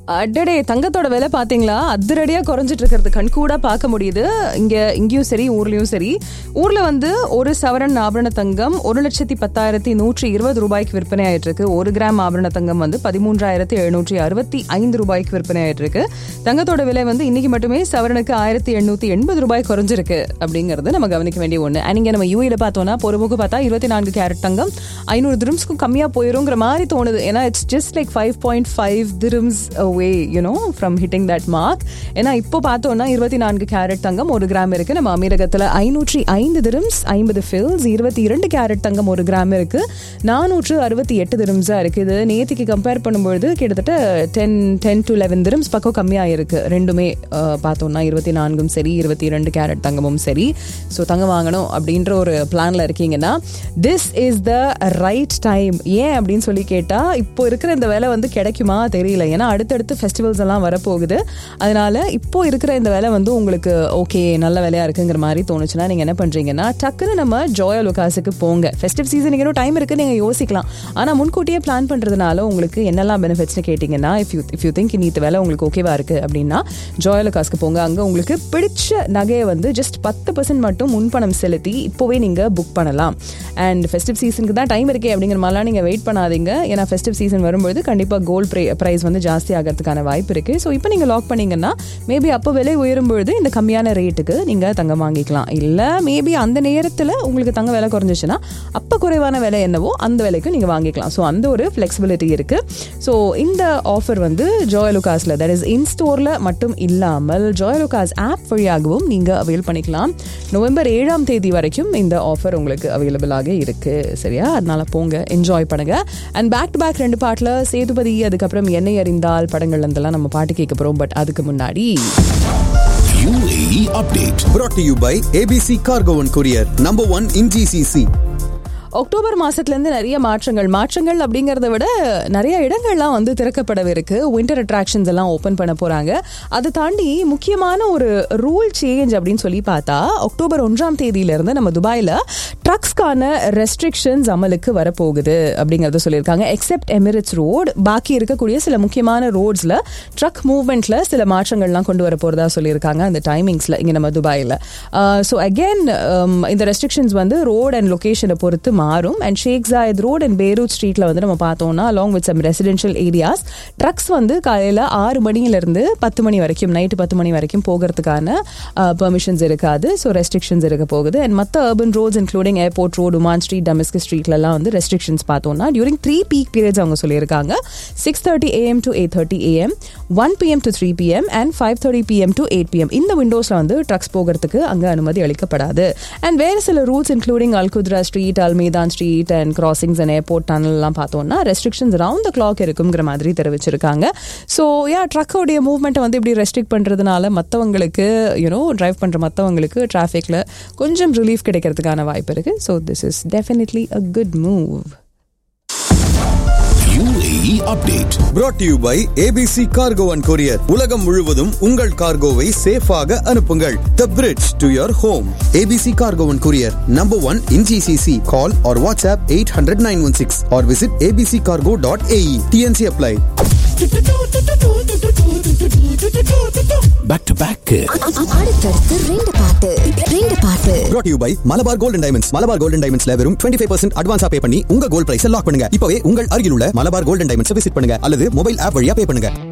அடடே தங்கத்தோட விலை பாத்தீங்களா அதிரடியா குறைஞ்சிட்டு இருக்கிறது கண்கூடா பார்க்க முடியுது இங்க இங்கேயும் சரி ஊர்லயும் சரி ஊர்ல வந்து ஒரு சவரன் ஆபரண தங்கம் ஒரு லட்சத்தி பத்தாயிரத்தி நூற்றி இருபது ரூபாய்க்கு விற்பனை ஆயிட்டு இருக்கு ஒரு கிராம் ஆபரண தங்கம் வந்து பதிமூன்றாயிரத்தி எழுநூற்றி அறுபத்தி ஐந்து ரூபாய்க்கு விற்பனை ஆயிட்டு இருக்கு தங்கத்தோட விலை வந்து இன்னைக்கு மட்டுமே சவரனுக்கு ஆயிரத்தி எண்ணூத்தி எண்பது ரூபாய் குறைஞ்சிருக்கு அப்படிங்கறது நம்ம கவனிக்க வேண்டிய ஒண்ணு அண்ட் இங்க நம்ம யூஏல பார்த்தோம்னா பொறுமுக்கு பார்த்தா இருபத்தி நான்கு கேரட் தங்கம் ஐநூறு திரும்ஸ்க்கும் கம்மியா போயிருங்கிற மாதிரி தோணுது ஏன்னா it's just like five point five dirhams away you know from hitting that mark ஏன்னா இப்போ பார்த்தோம்னா இருபத்தி நான்கு கேரட் தங்கம் ஒரு கிராம் இருக்கு நம்ம அமீரகத்தில் ஐநூற்றி ஐந்து திரும்ஸ் ஐம்பது ஃபில்ஸ் இருபத்தி இரண்டு கேரட் தங்கம் ஒரு கிராம் இருக்கு நானூற்று அறுபத்தி எட்டு திரும்ஸா இருக்கு இது நேத்திக்கு கம்பேர் பண்ணும்பொழுது கிட்டத்தட்ட ten ten to eleven dirhams பக்கம் கம்மியாக இருக்கு ரெண்டுமே அஹ், பார்த்தோம்னா இருபத்தி நான்கும் சரி இருபத்தி இரண்டு கேரட் தங்கமும் சரி ஸோ தங்கம் வாங்கணும் அப்படின்ற ஒரு பிளான்ல இருக்கீங்கன்னா this is the right time ஏன் அப்படின்னு சொல்லி கேட்டா இப்போ இருக்கிற இந்த வேலை வந்து கிடைக்குமா தெரியல ஏன்னா அடுத்தடுத்து ஃபெஸ்டிவல்ஸ் எல்லாம் வரப்போகுது அதனால இப்போ இருக்கிற இந்த வேலை வந்து உங்களுக்கு ஓகே நல்ல வேலையா இருக்குங்கிற மாதிரி தோணுச்சுன்னா நீங்க என்ன பண்றீங்கன்னா டக்குன்னு நம்ம ஜோயா லுகாஸுக்கு போங்க ஃபெஸ்டிவ் சீசன் இன்னும் டைம் இருக்கு நீங்க யோசிக்கலாம் ஆனா முன்கூட்டியே பிளான் பண்றதுனால உங்களுக்கு என்னெல்லாம் பெனிஃபிட்ஸ்னு கேட்டீங்கன்னா if you if you think இந்த வேலை உங்களுக்கு ஓகேவா இருக்கு அப்படின்னா ஜோயா லுகாஸ்க்கு போங்க அங்க உங்களுக்கு பிடிச்ச நகையை வந்து ஜஸ்ட் பத்து பர்சன்ட் மட்டும் முன்பணம் செலுத்தி இப்போவே நீங்க புக் பண்ணலாம் அண்ட் ஃபெஸ்டிவ் சீசனுக்கு தான் டைம் இருக்கே அப்படிங்கிற மாதிரிலாம் நீங்க வெயிட் பண்ணாதீங்க ஏன்னா ஃபெஸ்டிவ் சீசன் வரும்போது கண்டிப்பா கோல்ட் ப்ரைஸ் வந்து ஜாஸ்தி ஆகிறதுக்கான வாய்ப்பு இருக்கு ஸோ இப்போ நீங்க லாக் பண்ணீங்கன்னா மேபி அப்போ விலை உயரும் பொழுது இந்த கம்மியான ரேட்டுக்கு நீங்க தங்கம் வாங்கிக்கலாம் இல்ல மேபி அந்த நேரத்துல உங்களுக்கு தங்க விலை குறைஞ்சிச்சுன்னா அப்போ குறைவான விலை என்னவோ அந்த விலைக்கு நீங்க வாங்கிக்கலாம் ஸோ அந்த ஒரு ஃபிளெக்சிபிலிட்டி இருக்கு ஸோ இந்த ஆஃபர் வந்து ஜோயலுகாஸ்ல தட் இஸ் இன் ஸ்டோர்ல மட்டும் இல்லாமல் ஜோயலுகாஸ் ஆப் வழியாகவும் நீங்க அவைல் பண்ணிக்கலாம் நவம்பர் ஏழாம் தேதி வரைக்கும் இந்த ஆஃபர் உங்களுக்கு அவைலபிளாக இருக்கு சரியா அதனால போங்க என்ஜாய் பண்ணுங்க அண்ட் பேக் டு பேக் ரெண்டு பாட்டில் சேதுபதி அதுக்கப்புறம் என்னை அறிந்தால் படங்கள் இருந்தெல்லாம் நம்ம பாட்டு கேட்க போறோம் பட் அதுக்கு முன்னாடி UAE update. brought to you by ABC Cargo and Courier, number one in GCC. October மாசத்துல இருந்து நிறைய மாற்றங்கள் மாற்றங்கள் அப்படிங்கறத விட நிறைய இடங்கள்லாம் வந்து திறக்கப்படவிருக்கு வின்டர் அட்ராக்ஷன்ஸ் எல்லாம் ஓபன் பண்ண போறாங்க அதை தாண்டி முக்கியமான ஒரு ரூல் சேஞ்ச் அப்படின்னு சொல்லி பார்த்தா அக்டோபர் ஒன்றாம் தேதியில இருந்து நம்ம துபாயில ட்ரக்ஸ்க்கான ரெஸ்ட்ரிக்ஷன்ஸ் அமலுக்கு வரப்போகுது அப்படிங்கறத சொல்லியிருக்காங்க எக்ஸெப்ட் எமிரேட்ஸ் ரோடு பாக்கி இருக்கக்கூடிய சில முக்கியமான ரோட்ஸ்ல ட்ரக் மூவ்மெண்ட்ல சில மாற்றங்கள்லாம் கொண்டு வர போறதா சொல்லியிருக்காங்க அந்த டைமிங்ஸ்ல இங்க நம்ம துபாயில ஸோ அகெயின் இந்த ரெஸ்ட்ரிக்ஷன்ஸ் வந்து ரோட் அண்ட் லொகேஷனை பொறுத்து மாறும் and Sheikh Zayed road and Beirut ஸ்ட்ரீட்ல வந்து நம்ம பார்த்தோம்னா along with some residential areas trucks வந்து காலையில ஆறு மணில இருந்து பத்து மணி வரைக்கும் நைட்டு பத்து மணி வரைக்கும் போகிறதுக்கான பெர்மிஷன்ஸ் இருக்காது ஸோ ரெஸ்ட்ரிக்ஷன்ஸ் இருக்க போகுது அண்ட் மற்ற urban roads including airport road Oman street டமிஸ்க் ஸ்ட்ரீட்லலாம் வந்து ரெஸ்ட்ரிக்ஷன்ஸ் பார்த்தோம்னா டியூரிங் த்ரீ பீக் பீரியட்ஸ் அவங்க சொல்லியிருக்காங்க six thirty AM to eight thirty AM one PM to three PM and five thirty PM to eight PM இந்த விண்டோஸ்ல வந்து drugs போகிறதுக்கு அங்கே அனுமதி அளிக்கப்படாது அண்ட் வேறு சில rules including Al Qudra street Al Meydan street and crossings and airport டனல்லாம் பார்த்தோம்னா ரெஸ்ட்ரிக்ஷன்ஸ் ரவுண்ட் த கிளாக் இருக்குங்கிற மாதிரி தெரிவிச்சிருக்காங்க ஸோ யா ட்ரக்கோடைய மூவ்மெண்ட்டை வந்து இப்படி ரெஸ்ட்ரிக்ட் பண்ணுறதுனால மற்றவங்களுக்கு யூனோ டிரைவ் பண்ணுற மற்றவங்களுக்கு டிராஃபிக்கில் கொஞ்சம் ரிலீஃப் கிடைக்கிறதுக்கான வாய்ப்பு இருக்குது so this is definitely a good move UAE update. brought to you by ABC Cargo and Courier. உலகம் முழுவதும் உங்கள் கார்கோவை சேஃபாக அனுப்புங்கள் The bridge to your home. ABC Cargo and Courier, number one in GCC. Call or WhatsApp 800-916 or visit abccargo.ae. TNC apply. Back to back. அடுத்தடுத்து ரெண்டு பாட்டு ரெண்டு பாட்டு brought to you by Malabar golden diamonds Malabar golden டைமண்ட்ஸ்ல வெறும் 25% percent அட்வான்ஸா பே பண்ணி உங்க கோல்ட் பிரைஸ் லாக் பண்ணுங்க இப்பவே உங்கள் அருகில் உள்ள மலபார் கோல்டன் டைமண்ட்ஸ் விசிட் பண்ணுங்க அல்லது மொபைல் ஆப் வழியா பே பண்ணுங்க